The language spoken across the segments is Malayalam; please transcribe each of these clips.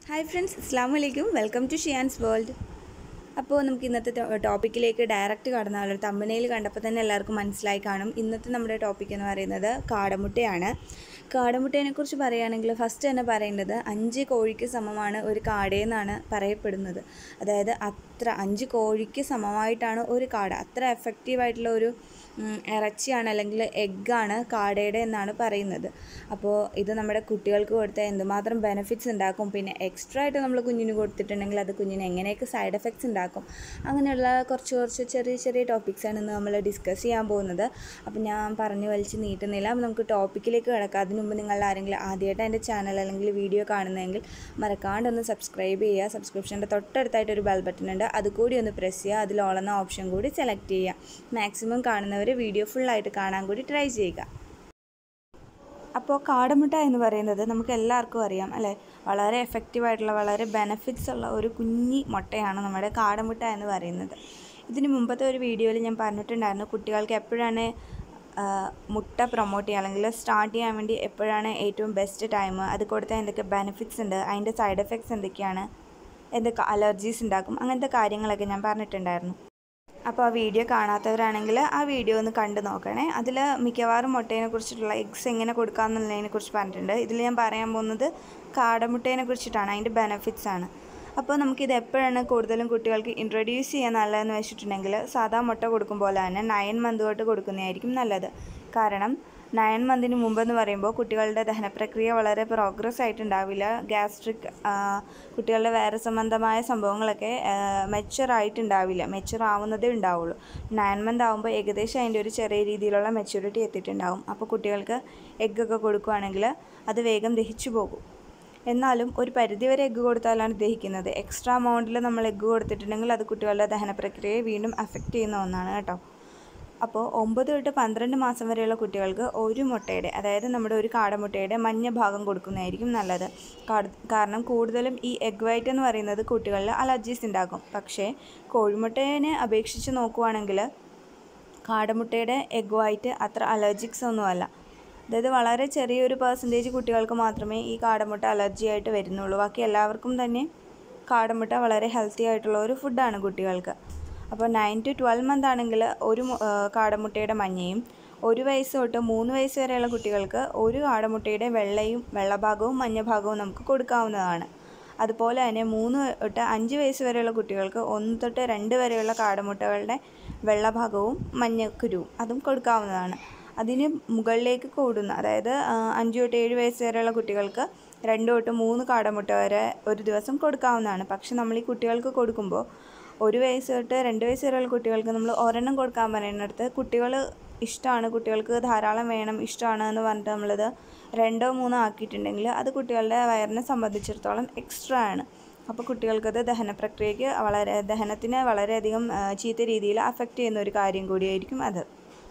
ഹായ് ഫ്രണ്ട്സ് അസ്സാം വലൈക്കും വെൽക്കം ടു ഷിയാൻസ് വേൾഡ് അപ്പോൾ നമുക്ക് ഇന്നത്തെ ടോപ്പിക്കിലേക്ക് ഡയറക്റ്റ് കടന്നാലോ തമ്പനയിൽ കണ്ടപ്പോൾ തന്നെ എല്ലാവർക്കും മനസ്സിലായി കാണും ഇന്നത്തെ നമ്മുടെ ടോപ്പിക് എന്ന് പറയുന്നത് കാടമുട്ടയാണ് കാടമുട്ടയെക്കുറിച്ച് പറയുകയാണെങ്കിൽ ഫസ്റ്റ് തന്നെ പറയേണ്ടത് അഞ്ച് കോഴിക്ക് സമമാണ് ഒരു കാടയെന്നാണ് പറയപ്പെടുന്നത് അതായത് അത്ര അഞ്ച് കോഴിക്ക് സമമായിട്ടാണ് ഒരു കാട അത്ര എഫക്റ്റീവായിട്ടുള്ള ഒരു ഉം, ഇറച്ചിയാണ് അല്ലെങ്കിൽ എഗ്ഗാണ് കാടയുടെ എന്നാണ് പറയുന്നത് അപ്പോൾ ഇത് നമ്മുടെ കുട്ടികൾക്ക് കൊടുത്താൽ എന്തുമാത്രം ബെനിഫിറ്റ്സ് ഉണ്ടാക്കും പിന്നെ എക്സ്ട്രാ ആയിട്ട് നമ്മൾ കുഞ്ഞിന് കൊടുത്തിട്ടുണ്ടെങ്കിൽ അത് കുഞ്ഞിന് എങ്ങനെയൊക്കെ സൈഡ് എഫക്ട്സ് ഉണ്ടാക്കും അങ്ങനെയുള്ള കുറച്ച് കുറച്ച് ചെറിയ ചെറിയ ടോപ്പിക്സാണ് ഇന്ന് നമ്മൾ ഡിസ്കസ് ചെയ്യാൻ പോകുന്നത് അപ്പോൾ ഞാൻ പറഞ്ഞു വലിച്ച് നീട്ടുന്നില്ല അപ്പോൾ നമുക്ക് ടോപ്പിക്കിലേക്ക് കിടക്കാം അതിന് മുമ്പ് നിങ്ങൾ ആരെങ്കിലും ആദ്യമായിട്ട് എൻ്റെ ചാനൽ അല്ലെങ്കിൽ വീഡിയോ കാണുന്നതെങ്കിൽ മറക്കാണ്ട് ഒന്ന് സബ്സ്ക്രൈബ് ചെയ്യുക സബ്സ്ക്രിപ്ഷൻ്റെ തൊട്ടടുത്തായിട്ട് ഒരു ബെൽ ബട്ടൺ ഉണ്ട് അത് കൂടി ഒന്ന് പ്രസ് ചെയ്യുക അതിൽ ഓളുന്ന ഓപ്ഷൻ കൂടി സെലക്ട് ചെയ്യുക മാക്സിമം കാണുന്നവർ വീഡിയോ ഫുള്ളായിട്ട് കാണാൻ കൂടി ട്രൈ ചെയ്യുക അപ്പോൾ കാടമുട്ട എന്ന് പറയുന്നത് നമുക്ക് എല്ലാവർക്കും അറിയാം അല്ലേ വളരെ എഫക്റ്റീവായിട്ടുള്ള വളരെ ബെനഫിറ്റ്സ് ഉള്ള ഒരു കുഞ്ഞി മുട്ടയാണ് നമ്മുടെ കാടമുട്ട എന്ന് പറയുന്നത് ഇതിന് മുമ്പത്തെ ഒരു വീഡിയോയിൽ ഞാൻ പറഞ്ഞിട്ടുണ്ടായിരുന്നു കുട്ടികൾക്ക് എപ്പോഴാണ് ആ, മുട്ട പ്രൊമോട്ട് ചെയ്യുക അല്ലെങ്കിൽ സ്റ്റാർട്ട് ചെയ്യാൻ വേണ്ടി എപ്പോഴാണ് ഏറ്റവും ബെസ്റ്റ് ടൈം അത് കൊടുത്താൽ എന്തൊക്കെ ബെനിഫിറ്റ്സ് ഉണ്ട് അതിൻ്റെ സൈഡ് എഫക്ട്സ് എന്തൊക്കെയാണ് എന്തൊക്കെ അലർജീസ് ഉണ്ടാക്കും അങ്ങനത്തെ കാര്യങ്ങളൊക്കെ ഞാൻ പറഞ്ഞിട്ടുണ്ടായിരുന്നു അപ്പോൾ ആ വീഡിയോ കാണാത്തവരാണെങ്കിൽ ആ വീഡിയോ ഒന്ന് കണ്ടു നോക്കണേ അതിൽ മിക്കവാറും മുട്ടയെ കുറിച്ചിട്ടുള്ള എഗ്സ് എങ്ങനെ കൊടുക്കാമെന്നുള്ളതിനെ കുറിച്ച് പറഞ്ഞിട്ടുണ്ട് ഇതിൽ ഞാൻ പറയാൻ പോകുന്നത് കാടമുട്ടയെ കുറിച്ചിട്ടാണ് അതിൻ്റെ ബെനിഫിറ്റ്സ് ആണ് അപ്പോൾ നമുക്കിത് എപ്പോഴാണ് കൂടുതലും കുട്ടികൾക്ക് ഇൻട്രൊഡ്യൂസ് ചെയ്യാൻ നല്ലതെന്ന് വെച്ചിട്ടുണ്ടെങ്കിൽ സാധാ മുട്ട കൊടുക്കും പോലെ തന്നെ നയൻ മന്ത് തൊട്ട് കൊടുക്കുന്നതായിരിക്കും നല്ലത് കാരണം നയൻ മന്തിന് മുമ്പെന്ന് പറയുമ്പോൾ കുട്ടികളുടെ ദഹനപ്രക്രിയ വളരെ പ്രോഗ്രസ് ആയിട്ടുണ്ടാവില്ല ഗ്യാസ്ട്രിക് കുട്ടികളുടെ വേറെ സംബന്ധമായ സംഭവങ്ങളൊക്കെ മെച്ചുവർ ആയിട്ടുണ്ടാവില്ല മെച്ചുവർ ആവുന്നതേ ഉണ്ടാവുള്ളൂ നയൻ മന്ത് ആകുമ്പോൾ ഏകദേശം അതിൻ്റെ ഒരു ചെറിയ രീതിയിലുള്ള മെച്യൂരിറ്റി എത്തിയിട്ടുണ്ടാവും അപ്പോൾ കുട്ടികൾക്ക് എഗ്ഗൊക്കെ കൊടുക്കുകയാണെങ്കിൽ അത് വേഗം ദഹിച്ചു പോകും എന്നാലും ഒരു പരിധിവരെ എഗ്ഗ് കൊടുത്താലാണ് ദഹിക്കുന്നത് എക്സ്ട്രാ എമൗണ്ടിൽ നമ്മൾ എഗ്ഗ് കൊടുത്തിട്ടുണ്ടെങ്കിൽ അത് കുട്ടികളുടെ ദഹന പ്രക്രിയയെ വീണ്ടും അഫക്റ്റ് ചെയ്യുന്ന ഒന്നാണ് കേട്ടോ അപ്പോൾ ഒമ്പത് തൊട്ട് പന്ത്രണ്ട് മാസം വരെയുള്ള കുട്ടികൾക്ക് ഒരു മുട്ടയുടെ അതായത് നമ്മുടെ ഒരു കാടമുട്ടയുടെ മഞ്ഞ ഭാഗം കൊടുക്കുന്നതായിരിക്കും നല്ലത് കാട്- കാരണം കൂടുതലും ഈ എഗ് വൈറ്റ് എന്ന് പറയുന്നത് കുട്ടികളിൽ അലർജീസ് ഉണ്ടാക്കും പക്ഷേ കോഴിമുട്ടയെ അപേക്ഷിച്ച് നോക്കുവാണെങ്കിൽ കാടമുട്ടയുടെ എഗ് വൈറ്റ് അത്ര അലർജിക്സ് ഒന്നുമല്ല അതായത് വളരെ ചെറിയൊരു പെർസെൻറ്റേജ് കുട്ടികൾക്ക് മാത്രമേ ഈ കാടമുട്ട അലർജി ആയിട്ട് വരുന്നുള്ളൂ ബാക്കി എല്ലാവർക്കും തന്നെ കാടമുട്ട വളരെ ഹെൽത്തി ആയിട്ടുള്ള ഒരു ഫുഡാണ് കുട്ടികൾക്ക് അപ്പോൾ നയൻ ടു ട്വൽവ് മന്ത് ആണെങ്കിൽ ഒരു മു- ആ, കാടമുട്ടയുടെ മഞ്ഞയും ഒരു വയസ്സ് തൊട്ട് മൂന്ന് വയസ്സ് വരെയുള്ള കുട്ടികൾക്ക് ഒരു കാടമുട്ടയുടെ വെള്ളയും വെള്ളഭാഗവും മഞ്ഞഭാഗവും നമുക്ക് കൊടുക്കാവുന്നതാണ് അതുപോലെ തന്നെ മൂന്ന് തൊട്ട് അഞ്ച് വയസ്സ് വരെയുള്ള കുട്ടികൾക്ക് ഒന്ന് തൊട്ട് രണ്ട് വരെയുള്ള കാടമുട്ടകളുടെ വെള്ളഭാഗവും മഞ്ഞക്കുരുവും അതും കൊടുക്കാവുന്നതാണ് അതിന് മുകളിലേക്ക് കൂടുന്ന അതായത് ആ, അഞ്ച് തൊട്ട് ഏഴ് വയസ്സ് വരെയുള്ള കുട്ടികൾക്ക് രണ്ട് തൊട്ട് മൂന്ന് കാടമുട്ട വരെ ഒരു ദിവസം കൊടുക്കാവുന്നതാണ് പക്ഷെ നമ്മൾ ഈ കുട്ടികൾക്ക് കൊടുക്കുമ്പോൾ ഒരു വയസ്സ് തൊട്ട് രണ്ട് വയസ്സ് വരെയുള്ള കുട്ടികൾക്ക് നമ്മൾ ഒരെണ്ണം കൊടുക്കാൻ പറയുന്നിടത്ത് കുട്ടികൾ ഇഷ്ടമാണ് കുട്ടികൾക്ക് ധാരാളം വേണം ഇഷ്ടമാണ് എന്ന് പറഞ്ഞിട്ട് നമ്മളിത് രണ്ടോ മൂന്നോ ആക്കിയിട്ടുണ്ടെങ്കിൽ അത് കുട്ടികളുടെ വയറിനെ സംബന്ധിച്ചിടത്തോളം എക്സ്ട്രാ ആണ് അപ്പോൾ കുട്ടികൾക്കത് ദഹന പ്രക്രിയയ്ക്ക് വളരെ ദഹനത്തിന് വളരെയധികം ആ, ചീത്ത രീതിയിൽ അഫക്റ്റ് ചെയ്യുന്ന ഒരു കാര്യം കൂടിയായിരിക്കും അത്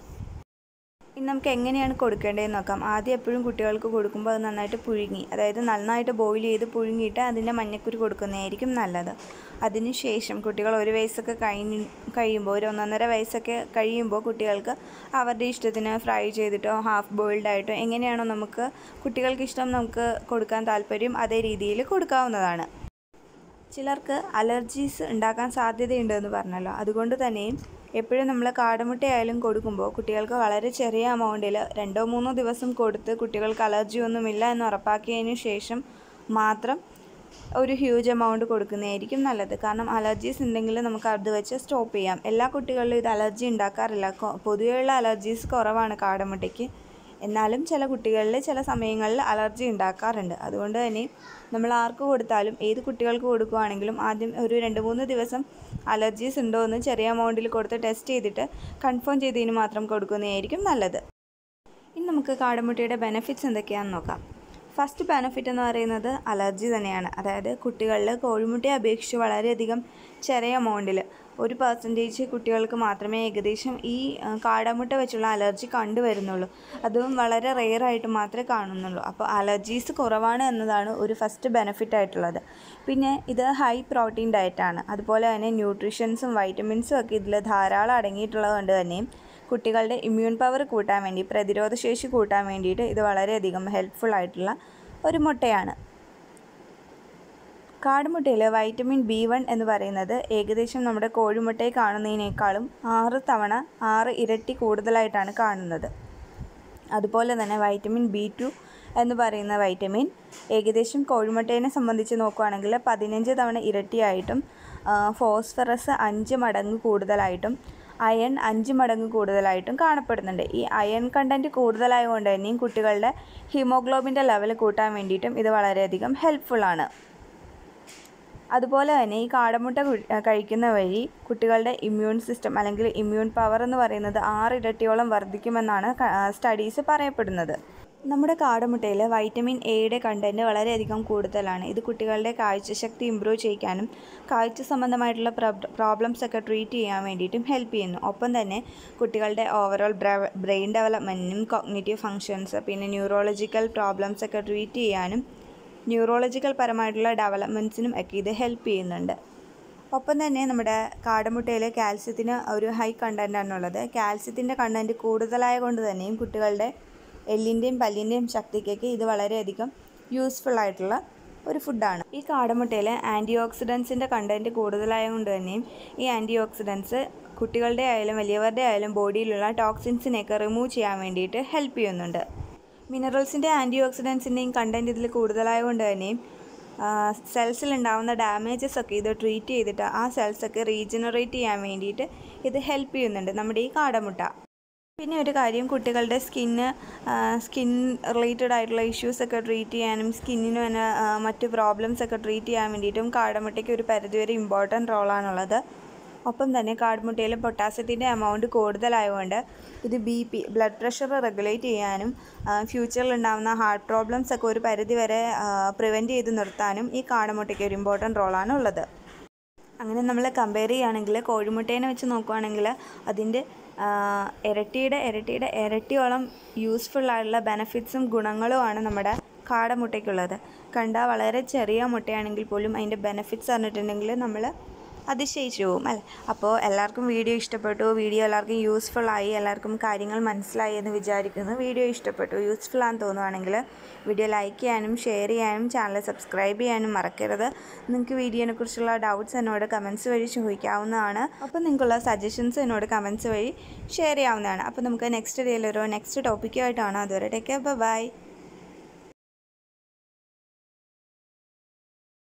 ഇനി നമുക്ക് എങ്ങനെയാണ് കൊടുക്കേണ്ടതെന്ന് നോക്കാം ആദ്യം എപ്പോഴും കുട്ടികൾക്ക് കൊടുക്കുമ്പോൾ അത് നന്നായിട്ട് പുഴുങ്ങി അതായത് നന്നായിട്ട് ബോയിൽ ചെയ്ത് പുഴുങ്ങിയിട്ട് അതിൻ്റെ മഞ്ഞക്കുരു കൊടുക്കുന്നതായിരിക്കും നല്ലത് അതിനുശേഷം കുട്ടികൾ ഒരു വയസ്സൊക്കെ കഴിഞ്ഞ് കഴിയുമ്പോൾ ഒരു ഒന്നൊന്നര വയസ്സൊക്കെ കഴിയുമ്പോൾ കുട്ടികൾക്ക് അവരുടെ ഇഷ്ടത്തിന് ഫ്രൈ ചെയ്തിട്ടോ ഹാഫ് ബോയിൽഡ് ആയിട്ടോ എങ്ങനെയാണോ നമുക്ക് കുട്ടികൾക്ക് ഇഷ്ടം നമുക്ക് കൊടുക്കാൻ താല്പര്യം അതേ രീതിയിൽ കൊടുക്കാവുന്നതാണ് ചിലർക്ക് അലർജീസ് ഉണ്ടാക്കാൻ സാധ്യതയുണ്ടെന്ന് പറഞ്ഞല്ലോ അതുകൊണ്ട് തന്നെയും എപ്പോഴും നമ്മൾ കാടമുട്ടയായാലും കൊടുക്കുമ്പോൾ കുട്ടികൾക്ക് വളരെ ചെറിയ എമൗണ്ടിൽ രണ്ടോ മൂന്നോ ദിവസം കൊടുത്ത് കുട്ടികൾക്ക് അലർജി ഒന്നുമില്ല എന്ന് ഉറപ്പാക്കിയതിന് ശേഷം മാത്രം ഒരു ഹ്യൂജ് എമൗണ്ട് കൊടുക്കുന്നതായിരിക്കും നല്ലത് കാരണം അലർജീസ് ഉണ്ടെങ്കിൽ നമുക്ക് അത് വെച്ച് സ്റ്റോപ്പ് ചെയ്യാം എല്ലാ കുട്ടികളിലും ഇത് അലർജി ഉണ്ടാക്കാറില്ല കൊ- പൊതുവെയുള്ള അലർജീസ് കുറവാണ് കാടമുട്ടയ്ക്ക് എന്നാലും ചില കുട്ടികളിൽ ചില സമയങ്ങളിൽ അലർജി ഉണ്ടാക്കാറുണ്ട് അതുകൊണ്ട് തന്നെ നമ്മൾ ആർക്ക് കൊടുത്താലും ഏത് കുട്ടികൾക്ക് കൊടുക്കുകയാണെങ്കിലും ആദ്യം ഒരു രണ്ട് മൂന്ന് ദിവസം അലർജീസ് ഉണ്ടോ എന്ന് ചെറിയ എമൗണ്ടിൽ കൊടുത്ത് ടെസ്റ്റ് ചെയ്തിട്ട് കൺഫേം ചെയ്തതിന് മാത്രം കൊടുക്കുന്നതായിരിക്കും നല്ലത് ഇനി നമുക്ക് കാടമുട്ടയുടെ ബെനിഫിറ്റ്സ് എന്തൊക്കെയാണെന്ന് നോക്കാം ഫസ്റ്റ് ബെനിഫിറ്റ് എന്ന് പറയുന്നത് അലർജി തന്നെയാണ് അതായത് കുട്ടികളിൽ കോഴിമുട്ടയെ അപേക്ഷിച്ച് വളരെയധികം ചെറിയ എമൗണ്ടിൽ ഒരു പെർസെൻറ്റേജ് കുട്ടികൾക്ക് മാത്രമേ ഏകദേശം ഈ ആ, കാടമുട്ട വെച്ചുള്ള അലർജി കണ്ടുവരുന്നുള്ളൂ അതും വളരെ റെയർ ആയിട്ട് മാത്രമേ കാണുന്നുള്ളൂ അപ്പോൾ അലർജീസ് കുറവാണ് എന്നതാണ് ഒരു ഫസ്റ്റ് ബെനിഫിറ്റ് ആയിട്ടുള്ളത് പിന്നെ ഇത് ഹൈ പ്രോട്ടീൻ ഡയറ്റാണ് അതുപോലെ തന്നെ ന്യൂട്രീഷൻസും വൈറ്റമിൻസും ഒക്കെ ഇതിൽ ധാരാളം അടങ്ങിയിട്ടുള്ളത് കൊണ്ട് തന്നെയും കുട്ടികളുടെ ഇമ്മ്യൂൺ പവർ കൂട്ടാൻ വേണ്ടി പ്രതിരോധശേഷി കൂട്ടാൻ വേണ്ടിയിട്ട് ഇത് വളരെയധികം ഹെൽപ്ഫുൾ ആയിട്ടുള്ള ഒരു മുട്ടയാണ് കാടമുട്ടയിൽ വൈറ്റമിൻ ബി വൺ എന്ന് പറയുന്നത് ഏകദേശം നമ്മുടെ കോഴിമുട്ടയിൽ കാണുന്നതിനേക്കാളും ആറ് തവണ ആറ് ഇരട്ടി കൂടുതലായിട്ടാണ് കാണുന്നത് അതുപോലെ തന്നെ വൈറ്റമിൻ ബി ടു എന്ന് പറയുന്ന വൈറ്റമിൻ ഏകദേശം കോഴിമുട്ടയെ സംബന്ധിച്ച് നോക്കുകയാണെങ്കിൽ പതിനഞ്ച് തവണ ഇരട്ടിയായിട്ടും ഫോസ്ഫറസ് അഞ്ച് മടങ്ങ് കൂടുതലായിട്ടും അയൺ അഞ്ച് മടങ്ങ് കൂടുതലായിട്ടും കാണപ്പെടുന്നുണ്ട് ഈ അയൺ കണ്ടൻറ്റ് കൂടുതലായതുകൊണ്ട് തന്നെയും കുട്ടികളുടെ ഹീമോഗ്ലോബിൻ്റെ ലെവൽ കൂട്ടാൻ വേണ്ടിയിട്ടും ഇത് വളരെയധികം ഹെൽപ്ഫുള്ളാണ് അതുപോലെ തന്നെ ഈ കാടമുട്ട കഴിക്കുന്ന വഴി കുട്ടികളുടെ ഇമ്മ്യൂൺ സിസ്റ്റം അല്ലെങ്കിൽ ഇമ്മ്യൂൺ പവർ എന്ന് പറയുന്നത് ആറ് ഇരട്ടിയോളം വർദ്ധിക്കുമെന്നാണ് സ്റ്റഡീസ് പറയപ്പെടുന്നത് നമ്മുടെ കാടമുട്ടയിൽ വൈറ്റമിൻ എയുടെ കണ്ടൻറ്റ് വളരെയധികം കൂടുതലാണ് ഇത് കുട്ടികളുടെ കാഴ്ചശക്തി ഇമ്പ്രൂവ് ചെയ്യിക്കാനും കാഴ്ച സംബന്ധമായിട്ടുള്ള പ്രോബ്ലംസ് ഒക്കെ ട്രീറ്റ് ചെയ്യാൻ വേണ്ടിയിട്ടും ഹെൽപ്പ് ചെയ്യുന്നു ഒപ്പം തന്നെ കുട്ടികളുടെ ഓവറോൾ ബ്രെയിൻ ഡെവലപ്മെൻറ്റിനും കോഗ്നേറ്റീവ് ഫങ്ഷൻസ് പിന്നെ ന്യൂറോളജിക്കൽ പ്രോബ്ലംസ് ഒക്കെ ട്രീറ്റ് ചെയ്യാനും ന്യൂറോളജിക്കൽ പരമായിട്ടുള്ള ഡെവലപ്മെൻറ്റ്സിനും ഒക്കെ ഇത് ഹെൽപ്പ് ചെയ്യുന്നുണ്ട് ഒപ്പം തന്നെ നമ്മുടെ കാടമുട്ടയിൽ കാൽസ്യത്തിന് ഒരു ഹൈ കണ്ടൻ്റാണുള്ളത് കാൽസ്യത്തിൻ്റെ കണ്ടൻറ്റ് കൂടുതലായ കൊണ്ട് തന്നെയും കുട്ടികളുടെ എല്ലിൻ്റെയും പല്ലിൻ്റെയും ശക്തിക്കൊക്കെ ഇത് വളരെയധികം യൂസ്ഫുൾ ആയിട്ടുള്ള ഒരു ഫുഡാണ് ഈ കാടമുട്ടയിൽ ആൻറ്റി ഓക്സിഡൻസിൻ്റെ കണ്ടൻറ്റ് കൂടുതലായതുകൊണ്ട് തന്നെയും ഈ ആൻറ്റി ഓക്സിഡൻസ് കുട്ടികളുടെ ആയാലും വലിയവരുടെ ആയാലും ബോഡിയിലുള്ള ടോക്സിൻസിനെയൊക്കെ റിമൂവ് ചെയ്യാൻ വേണ്ടിയിട്ട് ഹെൽപ്പ് ചെയ്യുന്നുണ്ട് മിനറൽസിൻ്റെ ആൻറ്റി ഓക്സിഡൻസിൻ്റെയും കണ്ടൻറ്റ് ഇതിൽ കൂടുതലായതുകൊണ്ട് തന്നെയും സെൽസിൽ ഉണ്ടാകുന്ന ഡാമേജസ് ഒക്കെ ഇത് ട്രീറ്റ് ചെയ്തിട്ട് ആ സെൽസൊക്കെ റീജനറേറ്റ് ചെയ്യാൻ വേണ്ടിയിട്ട് ഇത് ഹെൽപ്പ് ചെയ്യുന്നുണ്ട് നമ്മുടെ ഈ കാടമുട്ട പിന്നെ ഒരു കാര്യം കുട്ടികളുടെ സ്കിന്ന് സ്കിൻ റിലേറ്റഡ് ആയിട്ടുള്ള ഇഷ്യൂസ് ഒക്കെ ട്രീറ്റ് ചെയ്യാനും സ്കിന്നിന് തന്നെ മറ്റ് പ്രോബ്ലംസ് ഒക്കെ ട്രീറ്റ് ചെയ്യാൻ വേണ്ടിയിട്ടും കാടമുട്ടയ്ക്ക് ഒരു പരിധിവരെ ഇമ്പോർട്ടൻറ്റ് റോളാണുള്ളത് ഒപ്പം തന്നെ കാടമുട്ടയിൽ പൊട്ടാസ്യത്തിൻ്റെ എമൗണ്ട് കൂടുതലായതുകൊണ്ട് ഇത് B P blood pressure regulate ചെയ്യാനും ഫ്യൂച്ചറിൽ ഉണ്ടാകുന്ന ഹാർട്ട് പ്രോബ്ലംസ് ഒക്കെ ഒരു പരിധി വരെ പ്രിവെൻറ്റ് ചെയ്ത് നിർത്താനും ഈ കാടമുട്ടയ്ക്ക് ഒരു ഇമ്പോർട്ടൻറ്റ് റോളാണ് ഉള്ളത് അങ്ങനെ നമ്മൾ കമ്പയർ ചെയ്യുകയാണെങ്കിൽ കോഴിമുട്ടേനെ വെച്ച് നോക്കുകയാണെങ്കിൽ അതിൻ്റെ ഇരട്ടിയുടെ ഇരട്ടിയുടെ ഇരട്ടിയോളം യൂസ്ഫുൾ ആയിട്ടുള്ള ബെനഫിറ്റ്സും ഗുണങ്ങളുമാണ് നമ്മുടെ കാടമുട്ടയ്ക്കുള്ളത് കണ്ടാൽ വളരെ ചെറിയ മുട്ടയാണെങ്കിൽ പോലും അതിൻ്റെ ബെനഫിറ്റ്സ് പറഞ്ഞിട്ടുണ്ടെങ്കിൽ നമ്മൾ അതിശയിച്ചു പോകും അല്ലേ അപ്പോൾ എല്ലാവർക്കും വീഡിയോ ഇഷ്ടപ്പെട്ടു വീഡിയോ എല്ലാവർക്കും യൂസ്ഫുൾ ആയി എല്ലാവർക്കും കാര്യങ്ങൾ മനസ്സിലായി എന്ന് വിചാരിക്കുന്നു വീഡിയോ ഇഷ്ടപ്പെട്ടു യൂസ്ഫുൾ ആണെന്ന് തോന്നുവാണെങ്കിൽ വീഡിയോ ലൈക്ക് ചെയ്യാനും ഷെയർ ചെയ്യാനും ചാനൽ സബ്സ്ക്രൈബ് ചെയ്യാനും മറക്കരുത് നിങ്ങൾക്ക് വീഡിയോനെ കുറിച്ചുള്ള ഡൗട്ട്സ് എന്നോട് കമൻസ് വഴി ചോദിക്കാവുന്നതാണ് അപ്പോൾ നിങ്ങൾക്കുള്ള സജഷൻസ് എന്നോട് കമൻസ് വഴി ഷെയർ ചെയ്യാവുന്നതാണ് അപ്പോൾ നമുക്ക് നെക്സ്റ്റ് ഡേയിലൊരു നെക്സ്റ്റ് ടോപ്പിക്കുമായിട്ടാണ് അതുവരെ ടേക്ക് ബൈ